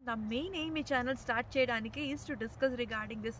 నా main aim ఈ channel start చేయడానికి is to discuss regarding this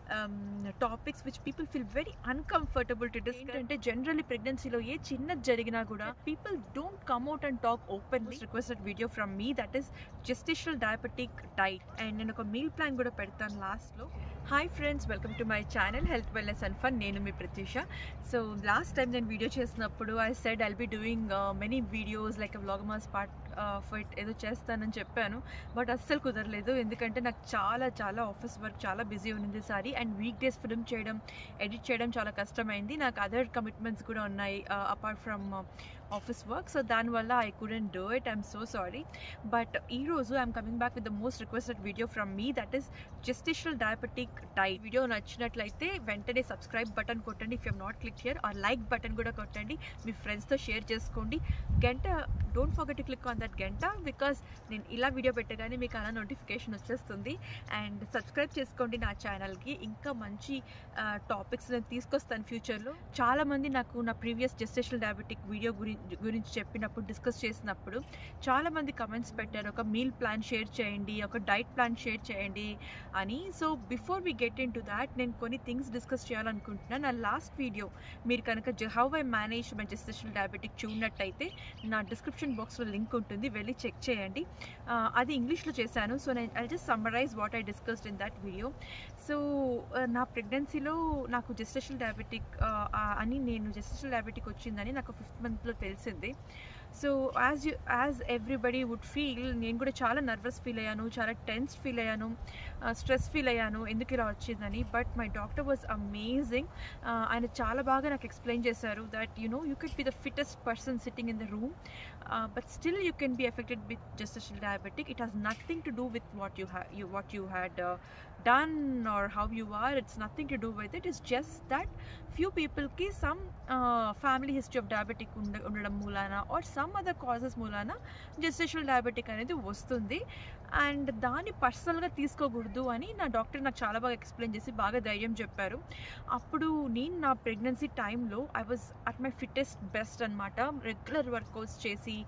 topics which people feel very uncomfortable to discuss అంటే generally ప్రెగ్నెన్సీలో ఏ చిన్నది జరిగినా కూడా people don't come out and talk openly requested video from me that is gestational diabetic diet and నేను ఒక meal plan కూడా పెడతాను లాస్ట్లో hi friends welcome to my channel health wellness and fun నేను మీ ప్రత్యూష సో లాస్ట్ టైం నేను video చేసినప్పుడు I said I'll be doing many videos like vlogmas part fight ఏదో చేస్తానని చెప్పాను బట్ అస్సలు కుదరలేదు ఎందుకంటే నాకు చాలా చాలా ఆఫీస్ వర్క్ చాలా బిజీ ఉంది సారి అండ్ వీక్ డేస్ ఫిల్మ్ చేయడం ఎడిట్ చేయడం చాలా కష్టమైంది నాకు అదర్ కమిట్మెంట్స్ కూడా ఉన్నాయి apart from office work so దానివల్ల I couldn't do it I'm so sorry but ఈరోజు I'm coming back with the most requested video from me that is gestational diabetic diet video నచ్చినట్లయితే వెంటనే subscribe button కొట్టండి if am not click here or like button కూడా కొట్టండి మీ ఫ్రెండ్స్తో share చేసుకోండి గంట don't forget to click on that గంట బికాస్ నేను ఇలా వీడియో పెట్టగానే మీకు అలా నోటిఫికేషన్ వచ్చేస్తుంది అండ్ సబ్స్క్రైబ్ చేసుకోండి నా ఛానల్కి ఇంకా మంచి టాపిక్స్ నేను తీసుకొస్తాను ఫ్యూచర్లో చాలామంది నాకు నా ప్రీవియస్ జెస్టేషనల్ డయాబెటిక్ వీడియో గురించి గురించి చెప్పినప్పుడు డిస్కస్ చేసినప్పుడు చాలామంది కమెంట్స్ పెట్టారు ఒక మీల్ ప్లాన్ షేర్ చేయండి ఒక డైట్ ప్లాన్ షేర్ చేయండి అని so before we get into that నేను కొన్ని థింగ్స్ డిస్కస్ చేయాలనుకుంటున్నాను నా లాస్ట్ వీడియో మీరు కనుక how I manage my gestational diabetic చూడనట్టయితే నా డిస్క్రిప్షన్ బాక్స్లో లింక్ ఉంటుంది వెళ్ళి చెక్ చేయండి అది ఇంగ్లీష్లో చేశాను సో నేను I just summarize what I discussed in that video so నా ప్రెగ్నెన్సీలో నాకు జెస్టేషనల్ డయాబెటిక్ అని నేను జెస్టేషనల్ డయాబెటిక్ వచ్చిందని నాకు ఫిఫ్త్ మంత్లో తెలిసింది so as you as everybody would feel నేను కూడా చాలా నర్వస్ ఫీల్ అయ్యాను చాలా టెన్స్ ఫీల్ అయ్యాను స్ట్రెస్ ఫీల్ అయ్యాను ఎందుకు ఇలా వచ్చిందని but my doctor was amazing ఆయన చాలా బాగా నాకు ఎక్స్ప్లెయిన్ చేశారు that you know you can be the fittest person sitting in the room but still you can be affected with gestational diabetic it has nothing to do with what you had you what you had done or how you are it's nothing to do with it it's just that few people ki some uh, family history of diabetic ఉండడం మూలాన or some other causes మూలాన gestational diabetic అనేది వస్తుంది and దాన్ని పర్సనల్గా తీసుకోకూడదు అని నా డాక్టర్ నాకు చాలా బాగా ఎక్స్ప్లెయిన్ చేసి బాగా ధైర్యం చెప్పారు అప్పుడు నేను నా ప్రెగ్నెన్సీ టైంలో I was at my fittest best అనమాట రెగ్యులర్ వర్కౌట్స్ చేసి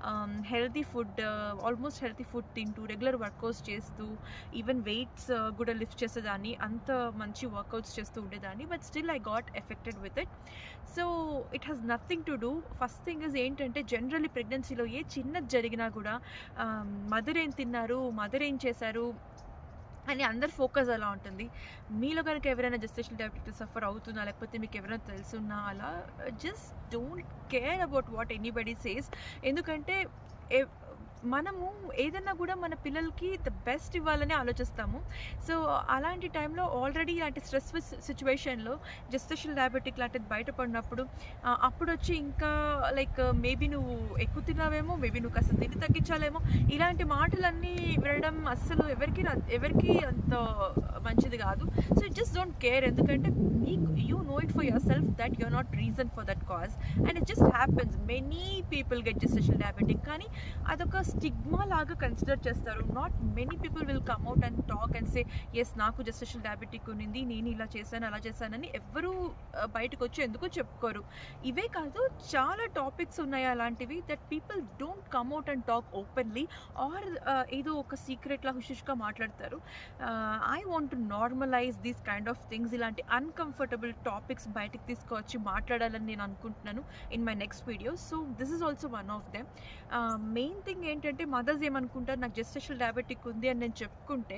healthy food almost healthy food తింటూ రెగ్యులర్ వర్కౌట్స్ చేస్తూ ఈవెన్ వెయిట్స్ కూడా లిఫ్ట్ చేసేదాన్ని అంత మంచి వర్కౌట్స్ చేస్తూ ఉండేదాన్ని but still I got affected with it so it has nothing to do first thing is ఏంటంటే జనరల్లీ ప్రెగ్నెన్సీలో ఏ చిన్నది జరిగినా కూడా మదర్ ఏం తిన్నారు మదర్ ఏం చేశారు అని అందరి ఫోకస్ అలా ఉంటుంది మీలో కనుక ఎవరైనా జెస్టేషనల్ డయాబెటిక్ సఫర్ అవుతున్నా లేకపోతే మీకు ఎవరైనా తెలుసున్నా అలా just don't care about what anybody says ఎందుకంటే మనము ఏదన్నా కూడా మన పిల్లలకి ద బెస్ట్ ఇవ్వాలని ఆలోచిస్తాము సో అలాంటి టైంలో ఆల్రెడీ ఇలాంటి స్ట్రెస్ సిచ్యువేషన్లో జెస్టేషనల్ డయాబెటిక్ లాంటిది బయటపడినప్పుడు అప్పుడు వచ్చి ఇంకా లైక్ మేబీ నువ్వు ఎక్కువ తిన్నావేమో మేబీ నువ్వు కాస్త తిని తగ్గించాలేమో ఇలాంటి మాటలన్నీ వినడం అస్సలు ఎవరికి ఎవరికి అంత మంచిది కాదు సో జస్ట్ డోంట్ కేర్ ఎందుకంటే మీకు you know it for yourself that you're not reason for that cause and it just happens many people get gestational diabetic కానీ అదొక స్టిగ్మా లాగా కన్సిడర్ చేస్తారు not many people will come out and talk and say yes నాకు gestational diabetic ఉన్నింది నేను ఇలా చేశాను అలా చేశానని ఎవరు బయటకు వచ్చి ఎందుకు చెప్పుకోరు ఇవే కాదు చాలా టాపిక్స్ ఉన్నాయి అలాంటివి that people don't come out and talk openly or ఏదో ఒక సీక్రెట్లా హుషుష్గా మాట్లాడతారు I want to normalise these kind of things ఇలాంటి అన్కంఫర్టబుల్ టాపిక్స్ బయటకు తీసుకొచ్చి మాట్లాడాలని నేను అనుకుంటున్నాను in my next video so this is also one of them main thing ఏంటంటే మదర్స్ ఏమనుకుంటారు నాకు జెస్టేషనల్ డయాబెటిక్ ఉంది అని నేను చెప్పుకుంటే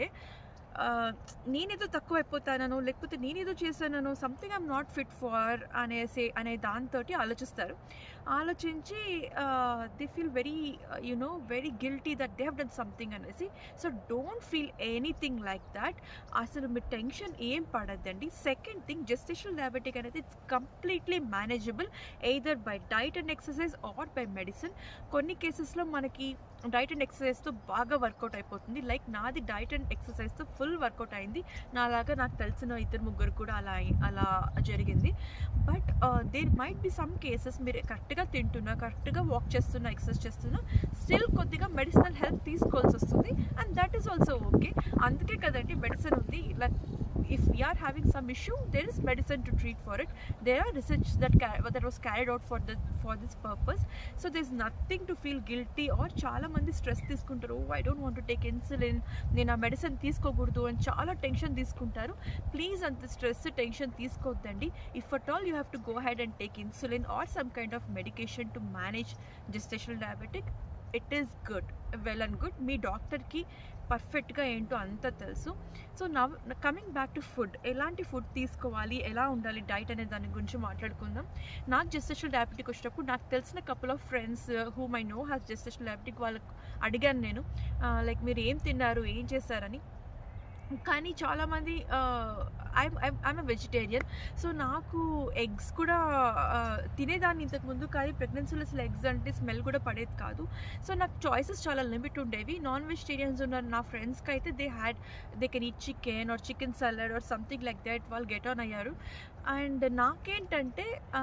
నేనేదో తక్కువ అయిపోతానో లేకపోతే నేనేదో చేశానో something I'm not fit for అనేసి అనే దాంతో ఆలోచిస్తారు ఆలోచించి they feel very you know very guilty that they have done something అనేసి so don't feel anything like that అసలు మీ టెన్షన్ ఏం పడద్దండి సెకండ్ థింగ్ జెస్టేషనల్ డయాబెటిక్ అనేది it's completely manageable either by diet and exercise or by medicine కొన్ని కేసెస్లో మనకి diet and ఎక్సర్సైజ్తో బాగా వర్కౌట్ అయిపోతుంది లైక్ నాది డైట్ అండ్ ఎక్సర్సైజ్తో ఫుల్ వర్కౌట్ అయింది నాలాగా నాకు తెలిసిన ఇద్దరు ముగ్గురు కూడా అలా అలా జరిగింది but there might be some cases మీరు కరెక్ట్గా తింటున్నా కరెక్ట్గా వాక్ చేస్తున్నా ఎక్సర్సైజ్ చేస్తున్నా స్టిల్ కొద్దిగా మెడిసినల్ హెల్ప్ తీసుకోవాల్సి వస్తుంది and that is also okay అందుకే కదండి మెడిసిన్ ఉంది ఇలా if we're having some issue there is medicine to treat for it there are research that that was carried out for the for this purpose so this nothing to feel guilty or చాలా మంది stress తీసుకుంటారు I don't want to take insulin నేను ఆ medicine తీసుకోకూడదు అని చాలా tension తీసుకుంటారు please అంత స్ట్రెస్ టెన్షన్ తీసుకోవద్దండి if at all you have to go head and take insulin or some kind of medication to manage gestational diabetic it is good well and good మీ డాక్టర్కి పర్ఫెక్ట్గా ఏంటో అంతా తెలుసు so now coming back to food ఎలాంటి food తీసుకోవాలి ఎలా ఉండాలి డైట్ అనే దాని గురించి మాట్లాడుకుందాం నాకు జెస్టేషనల్ డయాబెటిక్ వచ్చినప్పుడు నాకు తెలిసిన couple of friends whom I know has gestational diabetic వాళ్ళకు అడిగాను నేను లైక్ మీరు ఏం తిన్నారు ఏం చేశారని కానీ చాలామంది ఐమ్ ఐమ్ వెజిటేరియన్ సో నాకు ఎగ్స్ కూడా ఆ, తినేదాన్ని ఇంతకుముందు కానీ ప్రెగ్నెన్సీలో అసలు ఎగ్స్ అంటే స్మెల్ కూడా పడేది కాదు సో నాకు చాయిసెస్ చాలా లిమిట్ ఉండేవి నాన్ వెజిటేరియన్స్ ఉన్న నా ఫ్రెండ్స్కి అయితే they had they can eat chicken or chicken salad or something like that వాళ్ళు గెట్ ఆన్ అయ్యారు అండ్ నాకేంటంటే ఆ,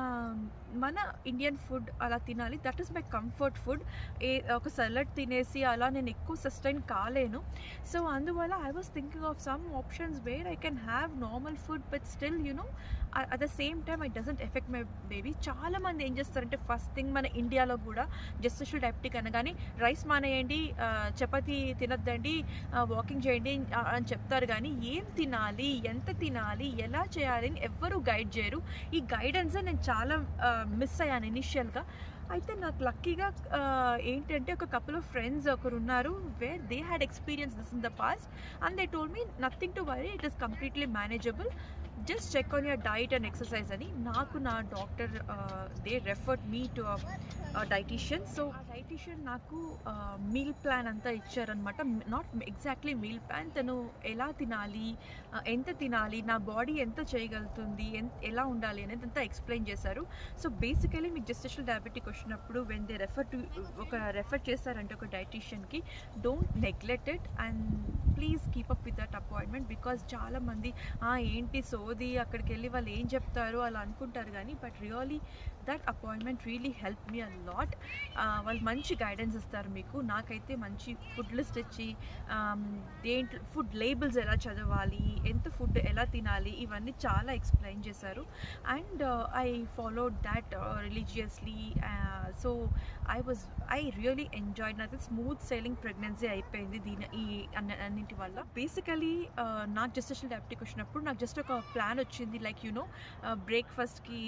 మన ఇండియన్ ఫుడ్ అలా తినాలి that is my comfort food ఏ ఒక సలాడ్ తినేసి అలా నేను ఎక్కువ సస్టైన్ కాలేను సో అందువల్ల I was thinking of some options where I can have normal food but still you know at the same time I doesn't affect my baby చాలా మంది ఏం చేస్తారంటే ఫస్ట్ థింగ్ మన ఇండియాలో కూడా జస్టిషల్ డయాబెటిక్ అనగానే రైస్ మానేయండి ఆ, చపాతీ తినొద్దండి వాకింగ్ చేయండి ఆ, అని చెప్తారు కానీ ఏం తినాలి ఎంత తినాలి ఎలా చేయాలి అని ఎవ్వరూ గైడ్ చేయరు ఈ గైడెన్స్ నేను చాలా మిస్ అయ్యాను ఇనిషియల్గా అయితే నాకు లక్కీగా ఏంటంటే ఒక కపుల్ ఆఫ్ ఫ్రెండ్స్ ఒకరు ఉన్నారు where they had experience this in the past and they told me nothing to worry it is completely manageable just check on your diet and exercise అని నాకు నా doctor they referred me to dietitian so ఆ dietitian నాకు meal plan అంతా ఇచ్చారనమాట not exactly meal plan తను ఎలా తినాలి ఆ, ఎంత తినాలి నా బాడీ ఎంత చేయగలుగుతుంది ఎంత ఎలా ఉండాలి అనేది అంతా ఎక్స్ప్లెయిన్ చేశారు సో బేసికలీ మీకు జెస్టేషనల్ డయాబెటిక్ వచ్చినప్పుడు వెన్ దే రెఫర్ టు ఒక రెఫర్ చేస్తారంటే ఒక డైటీషియన్కి don't neglect it and please keep up with that appointment because చాలామంది ఏంటి సోది అక్కడికి వెళ్ళి వాళ్ళు ఏం చెప్తారు అలా అనుకుంటారు కానీ but really that appointment really help me a lot వాళ్ళు మంచి గైడెన్స్ ఇస్తారు మీకు నాకైతే మంచి ఫుడ్ లిస్ట్ ఇచ్చి um, దేంట్లో ఫుడ్ లేబుల్స్ ఎలా చదవాలి ఎంత ఫుడ్ ఎలా తినాలి ఇవన్నీ చాలా ఎక్స్ప్లెయిన్ చేశారు and I follow that religiously so I was I really enjoy నాకు స్మూత్ సేలింగ్ ప్రెగ్నెన్సీ అయిపోయింది దీని ఈ అన్ని అన్నింటి వల్ల బేసికలీ నాకు జస్టేషన్ డయాబెటిక్ వచ్చినప్పుడు నాకు జస్ట్ ఒక ప్లాన్ వచ్చింది లైక్ యూనో బ్రేక్ఫాస్ట్కి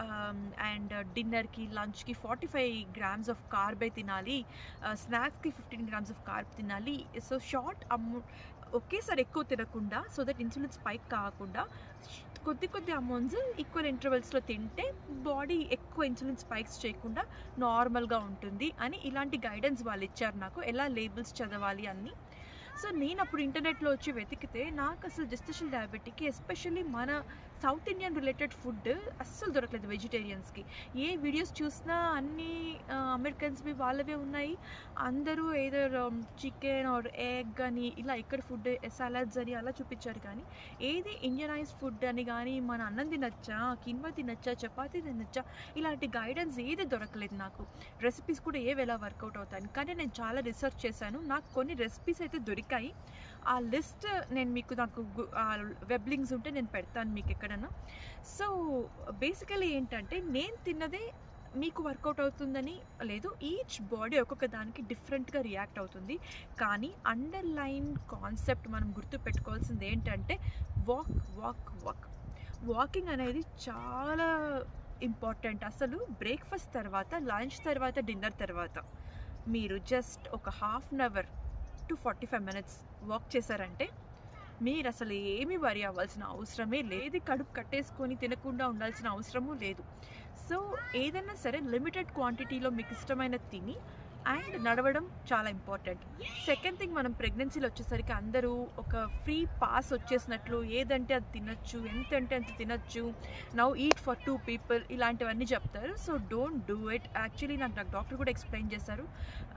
అండ్ డిన్నర్కి లంచ్కి forty five grams of carb తినాలి స్నాక్స్కి ఫిఫ్టీన్ గ్రామ్స్ ఆఫ్ కార్బ్ తినాలి సో షార్ట్ అమౌ ఒకేసారి ఎక్కువ తినకుండా సో దట్ ఇన్సులిన్ స్పైక్ కాకుండా కొద్ది కొద్ది అమౌంట్స్ ఈక్వల్ ఇంటర్వెల్స్లో తింటే బాడీ ఎక్కువ ఇన్సులిన్ స్పైక్స్ చేయకుండా నార్మల్గా ఉంటుంది అని ఇలాంటి గైడెన్స్ వాళ్ళు ఇచ్చారు నాకు ఎలా లేబుల్స్ చదవాలి అన్ని సో నేను అప్పుడు ఇంటర్నెట్లో వచ్చి వెతికితే నాకు అసలు జెస్టేషన్ డయాబెటిక్కి ఎస్పెషల్లీ మన సౌత్ ఇండియన్ రిలేటెడ్ ఫుడ్ అస్సలు దొరకలేదు వెజిటేరియన్స్కి ఏ వీడియోస్ చూసినా అన్ని అమెరికన్స్వి వాళ్ళవే ఉన్నాయి అందరూ ఏదో చికెన్ ఆర్ ఎగ్ అని ఇలా ఇక్కడ ఫుడ్ సలాడ్స్ అని అలా చూపించారు కానీ ఏది ఇండియనైజ్ ఫుడ్ అని కానీ మన అన్నం తినచ్చా కిన్వా తినచ్చా చపాతీ తినచ్చా ఇలాంటి గైడెన్స్ ఏది దొరకలేదు నాకు రెసిపీస్ కూడా ఏవి ఎలా వర్కౌట్ అవుతాయి కానీ నేను చాలా రీసెర్చ్ చేశాను నాకు కొన్ని రెసిపీస్ అయితే దొరికాయి ఆ లిస్ట్ నేను మీకు నాకు గు- ఆ వెబ్ లింక్స్ ఉంటే నేను పెడతాను మీకు ఎక్కడన్నా సో బేసికలీ ఏంటంటే నేను తిన్నదే మీకు వర్కౌట్ అవుతుందని లేదు ఈచ్ బాడీ ఒక్కొక్క దానికి డిఫరెంట్గా రియాక్ట్ అవుతుంది కానీ అండర్ లైన్ కాన్సెప్ట్ మనం గుర్తు పెట్టుకోవాల్సింది ఏంటంటే వాక్ వాక్ వాక్ వాకింగ్ అనేది చాలా ఇంపార్టెంట్ అసలు బ్రేక్ఫాస్ట్ తర్వాత లంచ్ తర్వాత డిన్నర్ తర్వాత మీరు జస్ట్ ఒక half an hour to forty five minutes walk చేశారంటే మీరు అసలు ఏమీ వరి అవ్వాల్సిన అవసరమే లేదు కడుపు కట్టేసుకొని తినకుండా ఉండాల్సిన అవసరము లేదు సో ఏదైనా సరే లిమిటెడ్ క్వాంటిటీలో మీకు ఇష్టమైన తిని అండ్ నడవడం చాలా ఇంపార్టెంట్ సెకండ్ థింగ్ మనం ప్రెగ్నెన్సీలో వచ్చేసరికి అందరూ ఒక ఫ్రీ పాస్ వచ్చేసినట్లు ఏదంటే అది తినచ్చు ఎంత అంటే అంత తినచ్చు now eat for two people ఇలాంటివన్నీ చెప్తారు so don't do it actually నాకు నాకు డాక్టర్ కూడా ఎక్స్ప్లెయిన్ చేశారు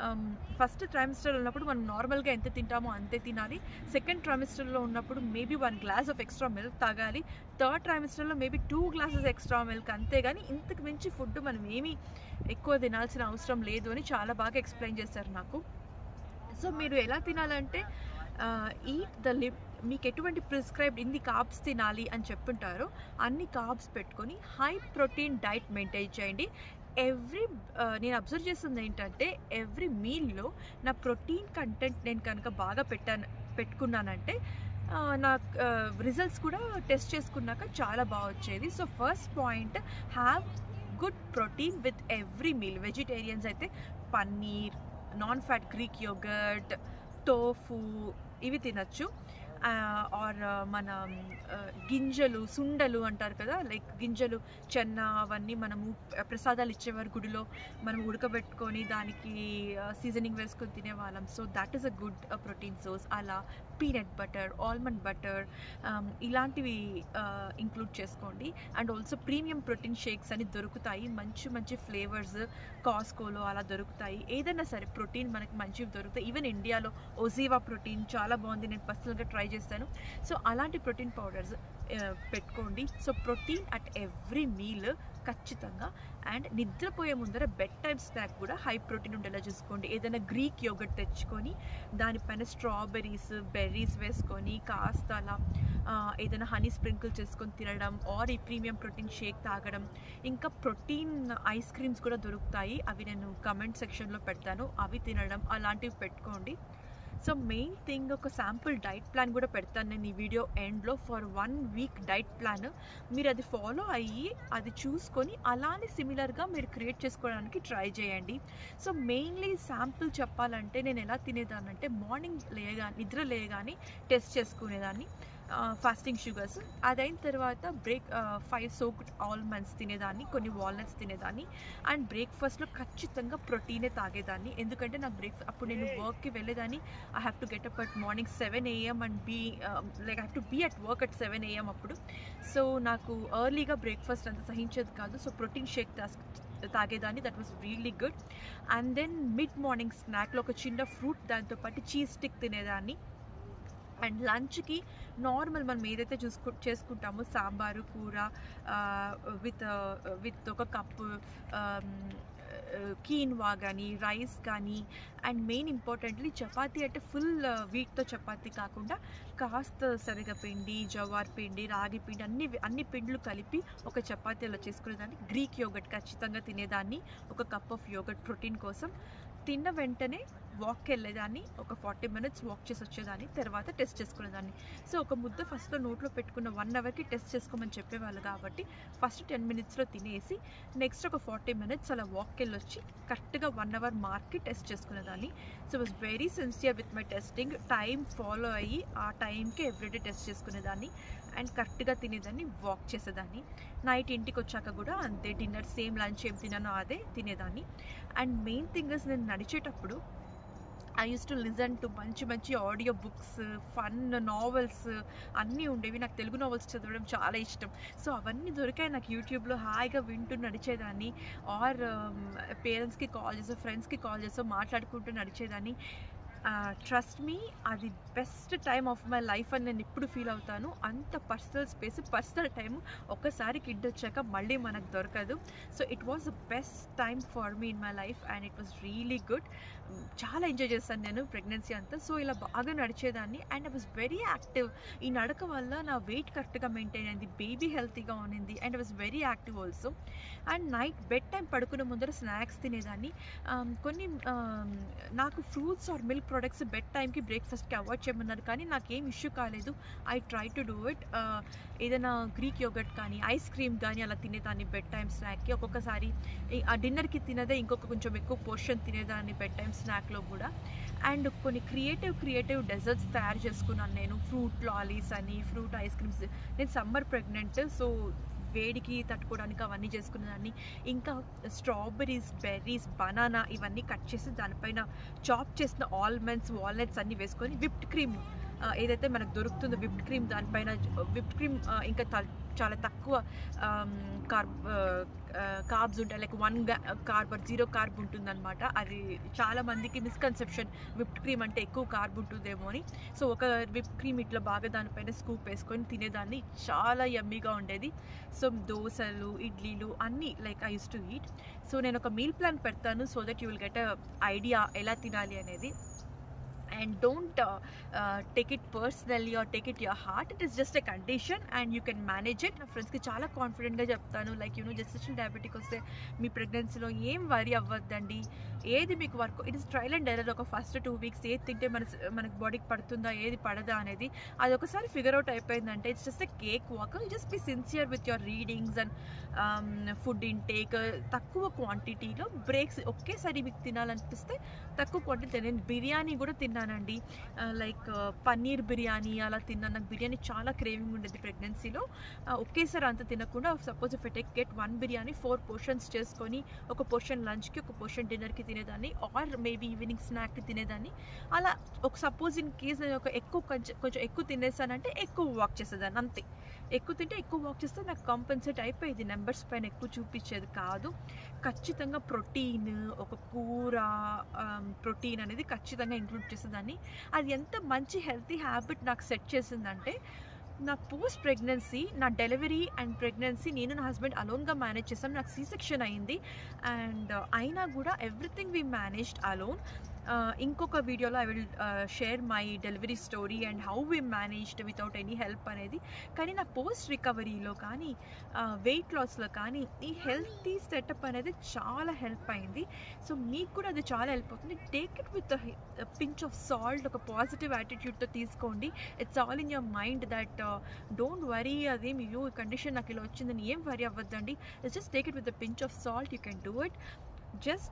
ఫస్ట్ ట్రైమిస్టర్ ఉన్నప్పుడు మనం నార్మల్గా ఎంత తింటామో అంతే తినాలి సెకండ్ ట్రైమిస్టర్లో ఉన్నప్పుడు maybe one glass of extra milk తాగాలి థర్డ్ ట్రైమిస్టర్లో maybe two glasses extra milk అంతే కానీ ఇంతకు మించి ఫుడ్ మనం ఏమీ ఎక్కువ తినాల్సిన అవసరం లేదు అని చాలా బాగా ఎక్స్ప్లెయిన్ చేశారు నాకు సో మీరు ఎలా తినాలంటే ఈట్ ద లిప్ మీకు ఎటువంటి ప్రిస్క్రైబ్డ్ ఇన్ని కార్బ్స్ తినాలి అని చెప్పుంటారో అన్ని కార్బ్స్ పెట్టుకొని హై ప్రోటీన్ డైట్ మెయింటైన్ చేయండి ఎవ్రీ నేను అబ్జర్వ్ చేస్తుంది ఏంటంటే ఎవ్రీ మీల్లో నా ప్రోటీన్ కంటెంట్ నేను కనుక బాగా పెట్టాను పెట్టుకున్నానంటే ఆ, నా రిజల్ట్స్ కూడా టెస్ట్ చేసుకున్నాక చాలా బాగా వచ్చేది so first point have good protein with every meal vegetarians అయితే paneer non fat Greek yogurt tofu ఇవి తినచ్చు ఆర్ మన ఆ, గింజలు సుండలు అంటారు కదా లైక్ గింజలు చెన్న అవన్నీ మనము ప్రసాదాలు ఇచ్చేవారు గుడిలో మనం ఉడకబెట్టుకొని దానికి సీజనింగ్ వేసుకొని తినేవాళ్ళం so that is a good protein source అలా పీనట్ బటర్ ఆల్మండ్ బటర్ ఇలాంటివి ఇంక్లూడ్ చేసుకోండి and also premium protein shakes అని దొరుకుతాయి మంచి మంచి ఫ్లేవర్స్ కాస్కోలో అలా దొరుకుతాయి ఏదైనా సరే ప్రోటీన్ మనకి మంచివి దొరుకుతాయి ఈవెన్ ఇండియాలో ఒజీవా ప్రోటీన్ చాలా బాగుంది నేను పర్సనల్గా ట్రై చేస్తాను సో అలాంటి ప్రోటీన్ పౌడర్స్ పెట్టుకోండి so protein at every meal ఖచ్చితంగా అండ్ నిద్రపోయే ముందర బెడ్ టైమ్ స్నాక్ కూడా హై ప్రోటీన్ ఉండేలా చూసుకోండి ఏదైనా గ్రీక్ యోగట్ తెచ్చుకొని దానిపైన స్ట్రాబెర్రీస్ బెర్రీస్ వేసుకొని కాస్త అలా ఆ, ఏదైనా హనీ స్ప్రింకిల్ చేసుకొని తినడం ఆర్ ఈ ప్రీమియం ప్రోటీన్ షేక్ తాగడం ఇంకా ప్రోటీన్ ఐస్ క్రీమ్స్ కూడా దొరుకుతాయి అవి నేను కమెంట్ సెక్షన్లో పెడతాను అవి తినడం అలాంటివి పెట్టుకోండి సో మెయిన్ థింగ్ ఒక శాంపుల్ డైట్ ప్లాన్ కూడా పెడతాను నేను ఈ వీడియో ఎండ్లో for one week diet plan మీరు అది ఫాలో అయ్యి అది చూసుకొని అలానే సిమిలర్గా మీరు క్రియేట్ చేసుకోవడానికి ట్రై చేయండి సో మెయిన్లీ శాంపుల్ చెప్పాలంటే నేను ఎలా తినేదాన్ని అంటే మార్నింగ్ లేయగా నిద్ర లేయగానే టెస్ట్ చేసుకునేదాన్ని ఫాస్టింగ్ షుగర్స్ అదైన తర్వాత బ్రేక్ ఫైవ్ సోక్డ్ ఆల్మండ్స్ తినేదాన్ని కొన్ని వాల్నట్స్ తినేదాన్ని అండ్ బ్రేక్ఫాస్ట్లో ఖచ్చితంగా ప్రోటీనే తాగేదాన్ని ఎందుకంటే నాకు బ్రేక్ అప్పుడు నేను వర్క్కి వెళ్ళేదాన్ని I have to get up at morning seven AM and be like I have to be at work at seven AM అప్పుడు సో నాకు ఎర్లీగా బ్రేక్ఫాస్ట్ అంత సహించేది కాదు సో ప్రోటీన్ షేక్ తాగేదాన్ని that was really good and then mid morning స్నాక్లో ఒక చిన్న ఫ్రూట్ దాంతోపాటు చీజ్ స్టిక్ తినేదాన్ని అండ్ లంచ్కి నార్మల్ మనం ఏదైతే చూసుకు చేసుకుంటామో సాంబారు కూర విత్ విత్ ఒక కప్పు కీన్వా కానీ రైస్ కానీ అండ్ మెయిన్ ఇంపార్టెంట్లీ చపాతీ అంటే ఫుల్ వీట్తో చపాతీ కాకుండా కాస్త శనగపిండి జవార్ పిండి రాగి పిండి అన్ని అన్ని పిండ్లు కలిపి ఒక చపాతీ అలా చేసుకునేదాన్ని గ్రీక్ యోగట్ ఖచ్చితంగా తినేదాన్ని ఒక కప్ ఆఫ్ యోగట్ ప్రోటీన్ కోసం తిన్న వెంటనే వాక్కి వెళ్ళేదాన్ని ఒక ఫార్టీ మినిట్స్ వాక్ చేసి వచ్చేదాన్ని తర్వాత టెస్ట్ చేసుకునేదాన్ని సో ఒక ముద్ద ఫస్ట్లో నోట్లో పెట్టుకున్న వన్ అవర్కి టెస్ట్ చేసుకోమని చెప్పేవాళ్ళు కాబట్టి ఫస్ట్ టెన్ మినిట్స్లో తినేసి నెక్స్ట్ ఒక ఫార్టీ మినిట్స్ అలా వాక్కి వెళ్ళొచ్చి కరెక్ట్గా వన్ అవర్ మార్క్కి టెస్ట్ చేసుకునేదాన్ని so was very sincere with my testing time follow అయ్యి ఆ టైంకి ఎవ్రీడే టెస్ట్ చేసుకునేదాన్ని అండ్ కరెక్ట్గా తినేదాన్ని వాక్ చేసేదాన్ని నైట్ ఇంటికి వచ్చాక కూడా అంతే డిన్నర్ సేమ్ లంచ్ ఏం తిన్నానో అదే తినేదాన్ని అండ్ మెయిన్ థింగ్ ఇస్ నేను నడిచేటప్పుడు I used to listen to మంచి మంచి ఆడియో బుక్స్ ఫన్ నావెల్స్ అన్నీ ఉండేవి నాకు తెలుగు నావెల్స్ చదవడం చాలా ఇష్టం సో అవన్నీ దొరికాయి నాకు యూట్యూబ్లో హాయిగా వింటూ నడిచేదాన్ని ఆర్ పేరెంట్స్కి కాల్ చేసో ఫ్రెండ్స్కి కాల్ చేసో మాట్లాడుకుంటూ నడిచేదాన్ని ట్రస్ట్ మీ అది best time of my life అని నేను ఇప్పుడు ఫీల్ అవుతాను అంత పర్సనల్ స్పేస్ పర్సనల్ టైం ఒక్కసారి కిడ్ వచ్చాక మళ్ళీ మనకు దొరకదు so it was the best time for me in my life and it was really good చాలా ఎంజాయ్ చేశాను నేను ప్రెగ్నెన్సీ అంతా సో ఇలా బాగా నడిచేదాన్ని and I was very active ఈ నడక వల్ల నా వెయిట్ కరెక్ట్గా మెయింటైన్ అయింది బేబీ హెల్తీగా ఉన్నింది and I was very active also and night bed time పడుకునే ముందర స్నాక్స్ తినేదాన్ని Um, కొన్ని um, నాకు fruits or milk products bed టైంకి బ్రేక్ఫాస్ట్కి అవాయిడ్ చేయమన్నారు కానీ నాకేం ఇష్యూ కాలేదు I try to do it ఏదైనా గ్రీక్ యోగట్ కానీ ఐస్ క్రీమ్ కానీ అలా తినేదాన్ని బెడ్ టైం స్నాక్కి ఒక్కొక్కసారి ఈ- ఆ డిన్నర్కి తినేదే ఇంకొక కొంచెం ఎక్కువ పోర్షన్ తినేదాన్ని బెడ్ టైం స్నాక్లో కూడా అండ్ కొన్ని క్రియేటివ్ క్రియేటివ్ డెజర్ట్స్ తయారు చేసుకున్నాను నేను ఫ్రూట్ లాలీస్ అని ఫ్రూట్ ఐస్ క్రీమ్స్ నేను సమ్మర్ ప్రెగ్నెంట్ సో వేడికి తట్టుకోవడానికి అవన్నీ చేసుకునేదాన్ని ఇంకా స్ట్రాబెర్రీస్ బెర్రీస్ బనానా ఇవన్నీ కట్ చేసి దానిపైన చాప్ చేసిన ఆల్మండ్స్ వాల్నట్స్ అన్నీ వేసుకొని విప్డ్ క్రీమ్ ఏదైతే మనకు దొరుకుతుందో విప్డ్ క్రీమ్ దానిపైన విప్డ్ క్రీమ్ ఇంకా త- చాలా తక్కువ కార్బ్ కార్బ్స్ ఉంటాయి like one carb zero carb ఉంటుందన్నమాట అది చాలా మందికి మిస్కన్సెప్షన్ విప్డ్ క్రీమ్ అంటే ఎక్కువ కార్బ్ ఉంటుందేమో అని సో ఒక విప్ క్రీమ్ ఇట్లా బాగా దానిపైన స్కూప్ వేసుకొని తినేదాన్ని చాలా యమ్మీగా ఉండేది సో దోశలు ఇడ్లీలు అన్నీ like I used to eat so నేను ఒక మీల్ ప్లాన్ పెడతాను so that you will get a idea ఎలా తినాలి అనేది and don't uh, uh, take it personally or take it your heart it is just a condition and you can manage it నా ఫ్రెండ్స్కి చాలా కాన్ఫిడెంట్గా చెప్తాను like you know gestation diabetic వస్తే మీ ప్రెగ్నెన్సీలో ఏం వరి అవ్వద్దండి ఏది మీకు work it is trial and error ఒక ఫస్ట్ టూ వీక్స్ ఏది తింటే మన మనకి బాడీకి పడుతుందా ఏది పడదా అనేది అది ఒకసారి ఫిగర్ అవుట్ అయిపోయిందంటే it's just a cake walk just be sincere with your readings and food intake తక్కువ క్వాంటిటీలో బ్రేక్స్ ఒకేసారి మీకు తినాలనిపిస్తే తక్కువ క్వాంటిటీ నేను బిర్యానీ కూడా తిన్నానండి లైక్ పన్నీర్ బిర్యానీ అలా తిన్నాను నాకు బిర్యానీ చాలా క్రేవింగ్ ఉండేది ప్రెగ్నెన్సీలో ఒకేసారి అంత తినకుండా suppose if take get one biryani four portions చేసుకొని ఒక పోర్షన్ లంచ్కి ఒక పోర్షన్ డిన్నర్కి తినేదాన్ని ఆర్ మేబీ ఈవినింగ్ స్నాక్కి తినేదాన్ని అలా ఒక సపోజ్ ఇన్ కేస్ నేను ఒక ఎక్కువ కొంచెం కొంచెం ఎక్కువ తినేసానంటే ఎక్కువ వాక్ చేసేదాన్ని అంతే ఎక్కువ తింటే ఎక్కువ వాక్ చేస్తే నాకు కాంపెన్సేట్ అయిపోయేది నెంబర్స్ పైన ఎక్కువ చూపించేది కాదు ఖచ్చితంగా ప్రోటీన్ ఒక కూర ప్రోటీన్ అనేది ఖచ్చితంగా ఇంక్లూడ్ చేసేదాన్ని అది ఎంత మంచి హెల్తీ హ్యాబిట్ నాకు సెట్ చేసిందంటే నా పోస్ట్ ప్రెగ్నెన్సీ నా డెలివరీ అండ్ ప్రెగ్నెన్సీ నేను నా హస్బెండ్ అలోన్గా మేనేజ్ చేసాం నాకు సీ సెక్షన్ అయింది అండ్ అయినా కూడా ఎవ్రీథింగ్ వీ మేనేజ్డ్ అలోన్ ఇంకొక వీడియోలో I will share my delivery story and how we managed without any help అనేది కానీ నా పోస్ట్ రికవరీలో కానీ వెయిట్ లాస్లో కానీ ఈ హెల్తీ సెటప్ అనేది చాలా హెల్ప్ అయింది సో మీకు కూడా అది చాలా హెల్ప్ అవుతుంది take it with pinch of salt ఒక పాజిటివ్ యాటిట్యూడ్తో తీసుకోండి it's all in your mind that don't worry అది మీరు ఈ కండిషన్ నాకు ఇలా వచ్చిందని ఏం వరీ అవ్వద్దండి it's just take it with pinch of salt you can do it just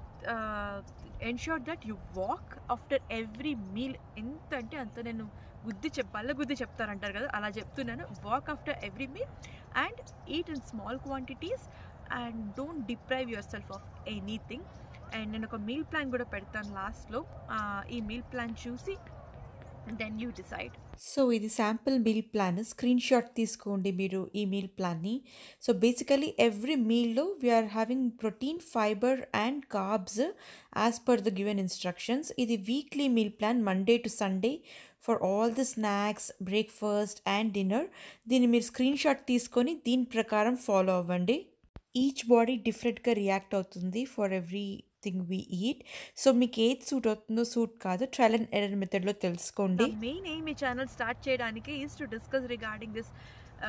ensure that you walk after every meal ఎంత అంటే అంత నేను గుద్ది చెప్ బల్ల గుద్ది చెప్తారంటారు కదా అలా చెప్తున్నాను walk after every meal and eat in small quantities and don't deprive yourself of anything and నేను ఒక మీల్ ప్లాన్ కూడా పెడతాను లాస్ట్లో ఈ మీల్ ప్లాన్ చూసి దెన్ యూ డిసైడ్ సో ఇది sample meal plan screenshot తీసుకోండి మీరు ఈ మీల్ ప్లాన్ని సో బేసికలీ ఎవ్రీ మీల్లో we are having protein fiber and carbs as per the given instructions ఇది weekly meal plan Monday to Sunday for all the snacks breakfast and dinner దీన్ని మీరు screenshot తీసుకొని దీని ప్రకారం ఫాలో అవ్వండి each body డిఫరెంట్గా react అవుతుంది for everything we eat so మీకు ఏది సూట్ అవుతుందో సూట్ కాదు ట్రయల్ అండ్ ఎర్రర్ మెథడ్లో తెలుసుకోండి మెయిన్ ఎయిమ్ ఈ ఛానల్ స్టార్ట్ చేయడానికి is to discuss regarding this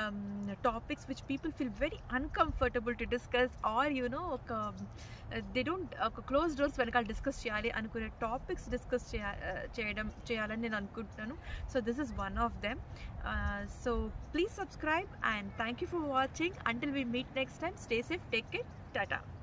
topics which people feel very uncomfortable to discuss or you know ఒక దే డోంట్ ఒక క్లోజ్ డోర్స్ వెనకాల డిస్కస్ చేయాలి అనుకునే టాపిక్స్ డిస్కస్ చేయ చేయడం చేయాలని నేను అనుకుంటున్నాను so this is one of them so please subscribe and thank you for watching until we meet next time stay safe take care Tata